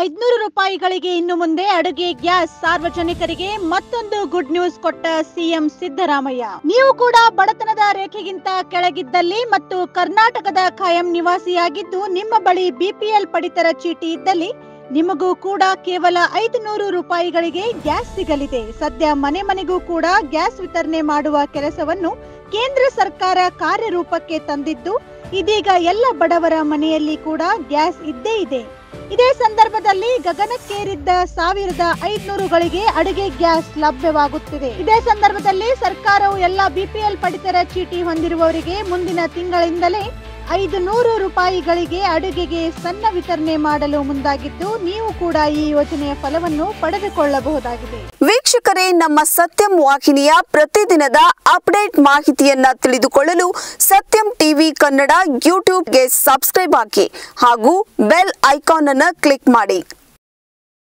ಐದ್ನೂರು ರೂಪಾಯಿಗಳಿಗೆ ಇನ್ನು ಮುಂದೆ ಅಡುಗೆ ಗ್ಯಾಸ್ ಸಾರ್ವಜನಿಕರಿಗೆ ಮತ್ತೊಂದು ಗುಡ್ ನ್ಯೂಸ್ ಕೊಟ್ಟ ಸಿಎಂ ಸಿದ್ದರಾಮಯ್ಯ ನೀವು ಕೂಡ ಬಡತನದ ರೇಖೆಗಿಂತ ಕೆಳಗಿದ್ದಲ್ಲಿ ಮತ್ತು ಕರ್ನಾಟಕದ ಖಾಯಂ ನಿವಾಸಿಯಾಗಿದ್ದು ನಿಮ್ಮ ಬಳಿ ಬಿಪಿಎಲ್ ಪಡಿತರ ಚೀಟಿ ಇದ್ದಲ್ಲಿ ನಿಮಗೂ ಕೂಡ ಕೇವಲ ಐದುನೂರು ರೂಪಾಯಿಗಳಿಗೆ ಗ್ಯಾಸ್ ಸಿಗಲಿದೆ ಸದ್ಯ ಮನೆ ಮನೆಗೂ ಕೂಡ ಗ್ಯಾಸ್ ವಿತರಣೆ ಮಾಡುವ ಕೆಲಸವನ್ನು ಕೇಂದ್ರ ಸರ್ಕಾರ ಕಾರ್ಯರೂಪಕ್ಕೆ ತಂದಿದ್ದು ಇದೀಗ ಎಲ್ಲ ಬಡವರ ಮನೆಯಲ್ಲಿ ಕೂಡ ಗ್ಯಾಸ್ ಇದ್ದೇ ಇದೆ ಇದೇ ಸಂದರ್ಭದಲ್ಲಿ ಗಗನಕ್ಕೇರಿದ್ದ ಸಾವಿರದ ಐದ್ನೂರುಗಳಿಗೆ ಅಡುಗೆ ಗ್ಯಾಸ್ ಲಭ್ಯವಾಗುತ್ತಿದೆ ಇದೇ ಸಂದರ್ಭದಲ್ಲಿ ಸರ್ಕಾರವು ಎಲ್ಲ ಬಿಪಿಎಲ್ ಪಡಿತರ ಚೀಟಿ ಹೊಂದಿರುವವರಿಗೆ ಮುಂದಿನ ತಿಂಗಳಿಂದಲೇ ಐದು ನೂರು ರೂಪಾಯಿಗಳಿಗೆ ಅಡುಗೆಗೆ ಸಣ್ಣ ವಿತರಣೆ ಮಾಡಲು ಮುಂದಾಗಿದ್ದು ನೀವು ಕೂಡ ಈ ಯೋಜನೆಯ ಫಲವನ್ನು ಪಡೆದುಕೊಳ್ಳಬಹುದಾಗಿದೆ ವೀಕ್ಷಕರೇ ನಮ್ಮ ಸತ್ಯಂ ವಾಹಿನಿಯ ಪ್ರತಿದಿನದ ಅಪ್ಡೇಟ್ ಮಾಹಿತಿಯನ್ನ ತಿಳಿದುಕೊಳ್ಳಲು ಸತ್ಯಂ ಟಿವಿ ಕನ್ನಡ ಯೂಟ್ಯೂಬ್ಗೆ ಸಬ್ಸ್ಕ್ರೈಬ್ ಹಾಕಿ ಹಾಗೂ ಬೆಲ್ ಐಕಾನ್ ಅನ್ನು ಕ್ಲಿಕ್ ಮಾಡಿ